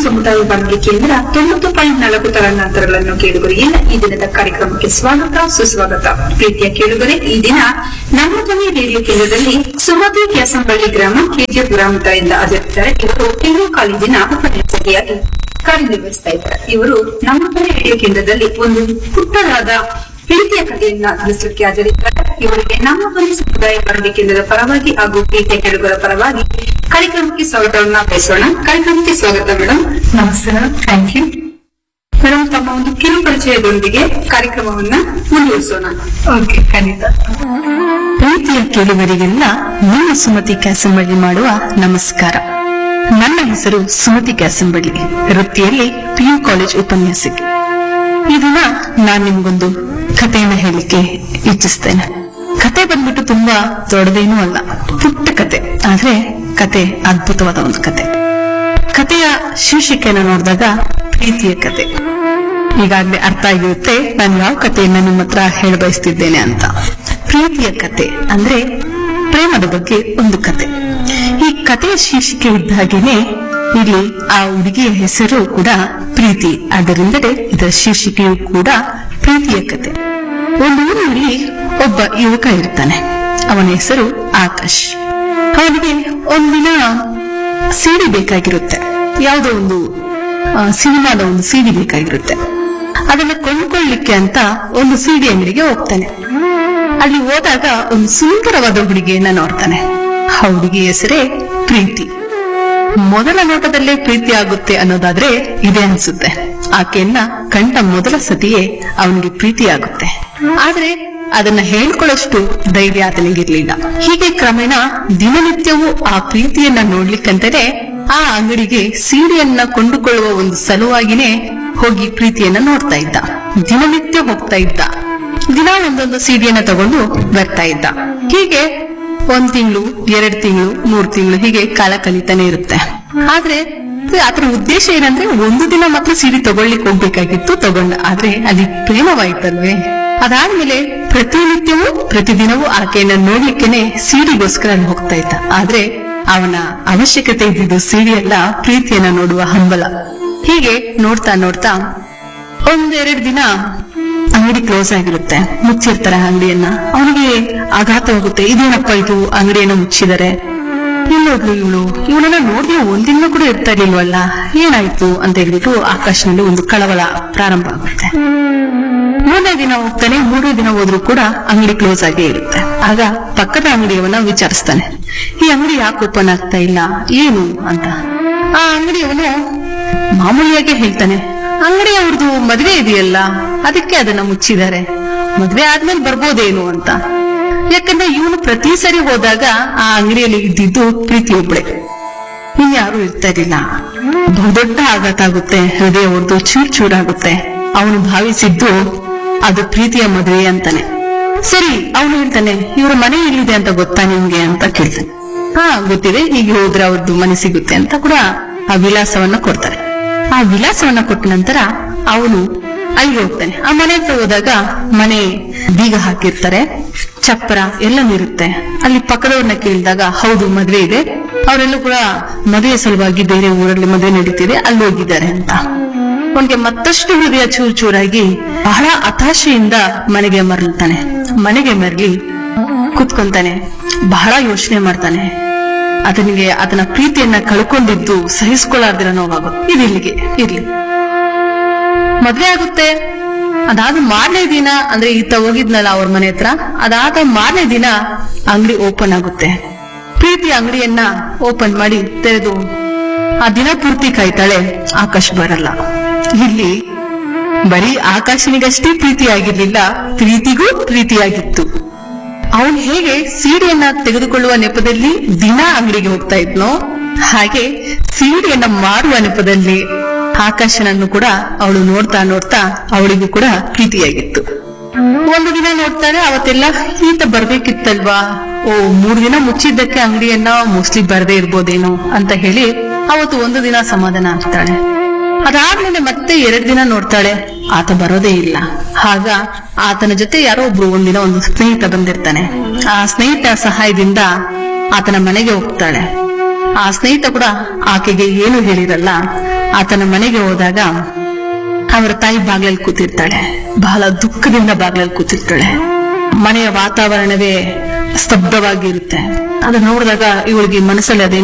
ಸಮುದಾಯ ಬಾನುಲಿ ಕೇಂದ್ರ ತೊಂಬತ್ತು ಪಾಯಿಂಟ್ ನಾಲ್ಕು ತರಂಗಾಂತರಗಳನ್ನು ಕೇಳುಗರೆ ಎಲ್ಲ ಈ ದಿನದ ಕಾರ್ಯಕ್ರಮಕ್ಕೆ ಸ್ವಾಗತ ಸುಸ್ವಾಗತ ಪ್ರೀತಿಯ ಕೇಳುಗರೆ ಈ ದಿನ ನಮ್ಮ ಧ್ವನಿ ರೇಡಿಯೋ ಕೇಂದ್ರದಲ್ಲಿ ಸುಮತಿ ಕ್ಯಾಸಂಬಳ್ಳಿ ಗ್ರಾಮ ಕೆಜಿಎಫ್ ಗ್ರಾಮದಿಂದ ಹಾಜರಿದ್ದಾರೆ ಇವರು ಪಿಯು ಕಾಲೇಜಿನ ಉಪನ್ಯಾಸಕಿಯಾಗಿ ಕಾರ್ಯನಿರ್ವಹಿಸ್ತಾ ಇದ್ದಾರೆ ಇವರು ನಮ್ಮ ಧ್ವನಿ ರೇಡಿಯೋ ಕೇಂದ್ರದಲ್ಲಿ ಒಂದು ಪುಟ್ಟದಾದ ಪ್ರೀತಿಯ ಕಥೆಯನ್ನ ತಿಳಿಸಲಿಕ್ಕೆ ಹಾಜರಿದ್ದಾರೆ ಇವರಿಗೆ ನಮ್ಮ ಧ್ವನಿ ಸಮುದಾಯ ಬಾನುಲಿ ಕೇಂದ್ರದ ಪರವಾಗಿ ಹಾಗೂ ಪ್ರೀತಿಯ ಕೇಳುಗರ ಪರವಾಗಿ ಕಾರ್ಯಕ್ರಮಕ್ಕೆ ಸ್ವಾಗತವನ್ನ ಬಯಸೋಣ ಕಾರ್ಯಕ್ರಮಕ್ಕೆ ಸ್ವಾಗತ ಮೇಡಮ್ ನಮಸ್ತೆ ಮೇಡಮ್ ಥ್ಯಾಂಕ್ ಯು ಮೇಡಮ್ ತಮ್ಮ ಒಂದು ಕಿರು ಪರಿಚಯದೊಂದಿಗೆ ಕಾರ್ಯಕ್ರಮವನ್ನ ಮುಂದುವರಿಸೋಣ ಓಕೆ ಖಂಡಿತ ಪ್ರೀತಿಯ ಕೇಳುವರಿಗೆಲ್ಲ ನಿಮ್ಮ ಸುಮತಿ ಕ್ಯಾಸಂಬಳ್ಳಿ ಮಾಡುವ ನಮಸ್ಕಾರ ನನ್ನ ಹೆಸರು ಸುಮತಿ ಕ್ಯಾಸಂಬಳ್ಳಿ ವೃತ್ತಿಯಲ್ಲಿ ಪಿಯು ಕಾಲೇಜ್ ಉಪನ್ಯಾಸಕಿ ಈ ದಿನ ನಾನ್ ನಿಮ್ಗೊಂದು ಕಥೆಯನ್ನ ಹೇಳಲಿಕ್ಕೆ ಇಚ್ಛಿಸ್ತೇನೆ ಕತೆ ಬಂದ್ಬಿಟ್ಟು ತುಂಬಾ ದೊಡ್ಡದೇನೂ ಅಲ್ಲ ಪುಟ್ಟ ಕತೆ ಆದ್ರೆ ಕತೆ ಅದ್ಭುತವಾದ ಒಂದು ಕತೆ ಕಥೆಯ ಶೀರ್ಷಿಕೆಯನ್ನು ನೋಡಿದಾಗ ಪ್ರೀತಿಯ ಕತೆ ಈಗಾಗಲೇ ಅರ್ಥ ಆಗಿರುತ್ತೆ ನಾನು ಯಾವ ಕಥೆಯನ್ನ ನಿಮ್ಮ ಹತ್ರ ಹೇಳ ಬಯಸ್ತಿದ್ದೇನೆ ಅಂತ ಪ್ರೀತಿಯ ಕತೆ ಅಂದ್ರೆ ಪ್ರೇಮದ ಬಗ್ಗೆ ಒಂದು ಕತೆ ಈ ಕಥೆಯ ಶೀರ್ಷಿಕೆ ಇದ್ದ ಹಾಗೇನೆ ಇಲ್ಲಿ ಆ ಹುಡುಗಿಯ ಹೆಸರು ಕೂಡ ಪ್ರೀತಿ ಅದರಿಂದಲೇ ಇದರ ಶೀರ್ಷಿಕೆಯು ಕೂಡ ಪ್ರೀತಿಯ ಕತೆ ಒಂದು ಊರಿನಲ್ಲಿ ಒಬ್ಬ ಯುವಕ ಇರ್ತಾನೆ ಅವನ ಹೆಸರು ಆಕಾಶ್ ಅವನಿಗೆ ಒಂದಿನ ಸಿಡಿ ಬೇಕಾಗಿರುತ್ತೆ ಯಾವುದೋ ಒಂದು ಆ, ಸಿನಿಮಾದ ಒಂದು ಸಿಡಿ ಬೇಕಾಗಿರುತ್ತೆ ಅದನ್ನ ಕೊಂಡ್ಕೊಳ್ಳಿಕ್ಕೆ ಅಂತ ಒಂದು ಸಿಡಿ ಅಂಗಡಿಗೆ ಹೋಗ್ತಾನೆ ಅಲ್ಲಿ ಹೋದಾಗ ಒಂದು ಸುಂದರವಾದ ಹುಡುಗಿಯನ್ನ ನೋಡ್ತಾನೆ ಆ ಹುಡುಗಿ ಹೆಸರೇ ಪ್ರೀತಿ ಮೊದಲ ನೋಟದಲ್ಲೇ ಪ್ರೀತಿ ಆಗುತ್ತೆ ಅನ್ನೋದಾದ್ರೆ ಇದೆ ಅನ್ಸುತ್ತೆ ಆಕೆಯನ್ನ ಕಂಡ ಮೊದಲ ಸತಿಯೇ ಅವನಿಗೆ ಪ್ರೀತಿ ಆಗುತ್ತೆ ಆದ್ರೆ ಅದನ್ನ ಹೇಳ್ಕೊಳ್ಳೋಷ್ಟು ಧೈರ್ಯ ಆತನಿಗಿರ್ಲಿಲ್ಲ ಹೀಗೆ ಕ್ರಮೇಣ ದಿನನಿತ್ಯವೂ ಆ ಪ್ರೀತಿಯನ್ನ ನೋಡ್ಲಿಕ್ಕಂತಾನೆ ಆ ಅಂಗಡಿಗೆ ಸೀರೆಯನ್ನ ಕೊಂಡುಕೊಳ್ಳುವ ಒಂದು ಸಲುವಾಗಿನೇ ಹೋಗಿ ಪ್ರೀತಿಯನ್ನ ನೋಡ್ತಾ ಇದ್ದ ದಿನನಿತ್ಯ ಹೋಗ್ತಾ ಇದ್ದ ದಿನ ಒಂದೊಂದು ಸೀರೆಯನ್ನ ತಗೊಂಡು ಬರ್ತಾ ಇದ್ದ ಹೀಗೆ ಒಂದ್ ತಿಂಗಳು ಎರಡ್ ತಿಂಗಳು ಮೂರ್ ತಿಂಗಳು ಹೀಗೆ ಕಾಲ ಕಳೀತಾನೆ ಇರುತ್ತೆ ಆದ್ರೆ ಅದರ ಉದ್ದೇಶ ಏನಂದ್ರೆ ಒಂದು ದಿನ ಮಾತ್ರ ಸೀರೆ ತಗೊಳ್ಲಿಕ್ಕೆ ಹೋಗ್ಬೇಕಾಗಿತ್ತು ತಗೊಂಡ ಆದ್ರೆ ಅಲ್ಲಿ ಪ್ರೇಮವಾಯ್ತಲ್ವೇ ಅದಾದ್ಮೇಲೆ ಪ್ರತಿನಿತ್ಯವೂ ಪ್ರತಿದಿನವೂ ಆಕೆಯನ್ನ ನೋಡ್ಲಿಕ್ಕೆನೆ ಸೀರೆಗೋಸ್ಕರ ಅಲ್ಲಿ ಹೋಗ್ತಾ ಇದ್ದ ಆದ್ರೆ ಅವನ ಅವಶ್ಯಕತೆ ಇದ್ದಿದ್ದು ಸೀರೆ ಅಲ್ಲ ಪ್ರೀತಿಯನ್ನ ನೋಡುವ ಹಂಬಲ ಹೀಗೆ ನೋಡ್ತಾ ನೋಡ್ತಾ ಒಂದೆರಡು ದಿನ ಅಂಗಡಿ ಕ್ಲೋಸ್ ಆಗಿರುತ್ತೆ ಮುಚ್ಚಿರ್ತಾರೆ ಅಂಗಡಿಯನ್ನ ಅವನಿಗೆ ಆಘಾತವಾಗುತ್ತೆ ಇದೇನಪ್ಪ ಇದು ಅಂಗಡಿಯನ್ನ ಮುಚ್ಚಿದ್ದಾರೆ ಎಲ್ಲೋದ್ಲು ಇವಳು ಇವಳನ್ನ ನೋಡಿದ್ರೆ ಒಂದಿನ ಕೂಡ ಇರ್ತಾ ಇರ್ಲಿಲ್ವಲ್ಲ ಏನಾಯ್ತು ಅಂತ ಹೇಳ್ಬಿಟ್ಟು ಆಕಾಶನಲ್ಲಿ ಒಂದು ಕಳವಳ ಪ್ರಾರಂಭ ಆಗುತ್ತೆ ಮೂರನೇ ದಿನ ಹೋಗ್ತಾನೆ ಮೂರನೇ ದಿನ ಹೋದ್ರೂ ಕೂಡ ಅಂಗಡಿ ಕ್ಲೋಸ್ ಆಗೇ ಇರುತ್ತೆ ಆಗ ಪಕ್ಕದ ಅಂಗಡಿಯವನ್ನ ವಿಚಾರಿಸ್ತಾನೆ ಈ ಅಂಗಡಿ ಯಾಕೆ ಓಪನ್ ಆಗ್ತಾ ಇಲ್ಲ ಏನು ಅಂತ ಆ ಅಂಗಡಿಯವನು ಮಾಮೂಲಿಯಾಗಿ ಹೇಳ್ತಾನೆ ಅಂಗಡಿ ಅವ್ರದ್ದು ಮದ್ವೆ ಇದೆಯಲ್ಲ ಅದಕ್ಕೆ ಅದನ್ನ ಮುಚ್ಚಿದ್ದಾರೆ ಮದ್ವೆ ಆದ್ಮೇಲೆ ಬರ್ಬೋದೇನು ಅಂತ ಯಾಕಂದ್ರೆ ಇವನು ಪ್ರತಿ ಸರಿ ಹೋದಾಗ ಆ ಅಂಗಡಿಯಲ್ಲಿ ಇದ್ದಿದ್ದು ಪ್ರೀತಿ ಒಬ್ಳೆ ಇನ್ಯಾರು ಇರ್ತಾ ಇರ್ಲಿಲ್ಲ ಬಹುದೊಡ್ಡ ಆಘಾತ ಆಗುತ್ತೆ ಹೃದಯ ಒಡೆದು ಚೂರ್ ಚೂರಾಗುತ್ತೆ ಅವನು ಭಾವಿಸಿದ್ದು ಅದು ಪ್ರೀತಿಯ ಮದುವೆ ಅಂತಾನೆ ಸರಿ ಅವನು ಹೇಳ್ತಾನೆ ಇವರ ಮನೆ ಎಲ್ಲಿದೆ ಅಂತ ಗೊತ್ತಾ ನಿಮ್ಗೆ ಅಂತ ಕೇಳ್ತಾನೆ ಹಾ ಗೊತ್ತಿದೆ ಹೀಗೆ ಹೋದ್ರೆ ಅವ್ರದ್ದು ಮನೆ ಸಿಗುತ್ತೆ ಅಂತ ಕೂಡ ಆ ವಿಳಾಸವನ್ನ ಕೊಡ್ತಾರೆ ಆ ವಿಳಾಸವನ್ನ ಕೊಟ್ಟ ನಂತರ ಅವನು ಅಲ್ಲಿಗೆ ಹೋಗ್ತಾನೆ ಆ ಮನೆ ಹತ್ರ ಹೋದಾಗ ಮನೆ ಬೀಗ ಹಾಕಿರ್ತಾರೆ ಚಪ್ಪರ ಎಲ್ಲನೂ ಇರುತ್ತೆ ಅಲ್ಲಿ ಪಕ್ಕದವ್ರನ್ನ ಕೇಳಿದಾಗ ಹೌದು ಮದ್ವೆ ಇದೆ ಅವರೆಲ್ಲೂ ಕೂಡ ಮದುವೆ ಸಲುವಾಗಿ ಬೇರೆ ಊರಲ್ಲಿ ಮದುವೆ ನಡೀತಿದೆ ಅಲ್ಲಿ ಹೋಗಿದ್ದಾರೆ ಅಂತ ಅವನಿಗೆ ಮತ್ತಷ್ಟು ಹೃದಯ ಚೂರ್ ಚೂರಾಗಿ ಬಹಳ ಹತಾಶೆಯಿಂದ ಮನೆಗೆ ಮರಳ್ತಾನೆ ಮನೆಗೆ ಮರಳಿ ಕುತ್ಕೊಂತಾನೆ ಬಹಳ ಯೋಚನೆ ಮಾಡ್ತಾನೆ ಅದನಿಗೆ ಅದನ್ನ ಪ್ರೀತಿಯನ್ನ ಕಳ್ಕೊಂಡಿದ್ದು ಸಹಿಸ್ಕೊಳ್ಳಾರ್ದಿರ ನೋವಾಗುತ್ತೆ ಇದಿಲ್ಲಿಗೆ ಇರ್ಲಿ ಮದ್ವೆ ಆಗುತ್ತೆ ಅದಾದ ಮಾರನೇ ದಿನ ಅಂದ್ರೆ ಈತ ಹೋಗಿದ್ನಲ್ಲ ಅವ್ರ ಮನೆ ಹತ್ರ ಅದಾದ ಮಾರನೇ ದಿನ ಅಂಗಡಿ ಓಪನ್ ಆಗುತ್ತೆ ಪ್ರೀತಿ ಅಂಗಡಿಯನ್ನ ಓಪನ್ ಮಾಡಿ ತೆರೆದು ಆ ದಿನ ಪೂರ್ತಿ ಕಾಯ್ತಾಳೆ ಆಕಾಶ್ ಬರಲ್ಲ ಇಲ್ಲಿ ಬರೀ ಆಕಾಶನಿಗಷ್ಟೇ ಪ್ರೀತಿ ಆಗಿರ್ಲಿಲ್ಲ ಪ್ರೀತಿಗೂ ಪ್ರೀತಿಯಾಗಿತ್ತು ಅವನು ಹೇಗೆ ಸೀರೆಯನ್ನ ತೆಗೆದುಕೊಳ್ಳುವ ನೆಪದಲ್ಲಿ ದಿನ ಅಂಗಡಿಗೆ ಹೋಗ್ತಾ ಇದ್ನೋ ಹಾಗೆ ಸೀರೆಯನ್ನ ಮಾರುವ ನೆಪದಲ್ಲಿ ಆಕಾಶನನ್ನು ಕೂಡ ಅವಳು ನೋಡ್ತಾ ನೋಡ್ತಾ ಅವಳಿಗೂ ಕೂಡ ಪ್ರೀತಿಯಾಗಿತ್ತು ಒಂದು ದಿನ ನೋಡ್ತಾಳೆ ಅವತ್ತೆಲ್ಲ ಈತ ಬರ್ಬೇಕಿತ್ತಲ್ವಾ ಓ ಮೂರ್ ದಿನ ಮುಚ್ಚಿದ್ದಕ್ಕೆ ಅಂಗಡಿಯನ್ನ ಮೋಸ್ಟ್ಲಿ ಬರದೇ ಇರ್ಬೋದೇನೋ ಅಂತ ಹೇಳಿ ಅವತ್ತು ಒಂದು ದಿನ ಸಮಾಧಾನ ಆಗ್ತಾಳೆ ಅದಾದ್ಮೇಲೆ ಮತ್ತೆ ಎರಡ್ ದಿನ ನೋಡ್ತಾಳೆ ಆತ ಬರೋದೇ ಇಲ್ಲ ಆಗ ಆತನ ಜೊತೆ ಯಾರೋ ಒಬ್ರು ಒಂದಿನ ಒಂದು ಸ್ನೇಹಿತ ಬಂದಿರ್ತಾನೆ ಆ ಸ್ನೇಹಿತ ಸಹಾಯದಿಂದ ಆತನ ಮನೆಗೆ ಹೋಗ್ತಾಳೆ ಆ ಸ್ನೇಹಿತ ಕೂಡ ಆಕೆಗೆ ಏನು ಹೇಳಿರಲ್ಲ ಆತನ ಮನೆಗೆ ಹೋದಾಗ ಅವರ ತಾಯಿ ಬಾಗ್ಲಲ್ಲಿ ಕೂತಿರ್ತಾಳೆ ಬಹಳ ದುಃಖದಿಂದ ಬಾಗ್ಲಲ್ಲಿ ಕೂತಿರ್ತಾಳೆ ಮನೆಯ ವಾತಾವರಣವೇ ಸ್ತಬ್ಧವಾಗಿರುತ್ತೆ ಅದನ್ನ ನೋಡಿದಾಗ ಇವಳಿಗೆ ಮನಸ್ಸಲ್ಲಿ ಅದೇನೋ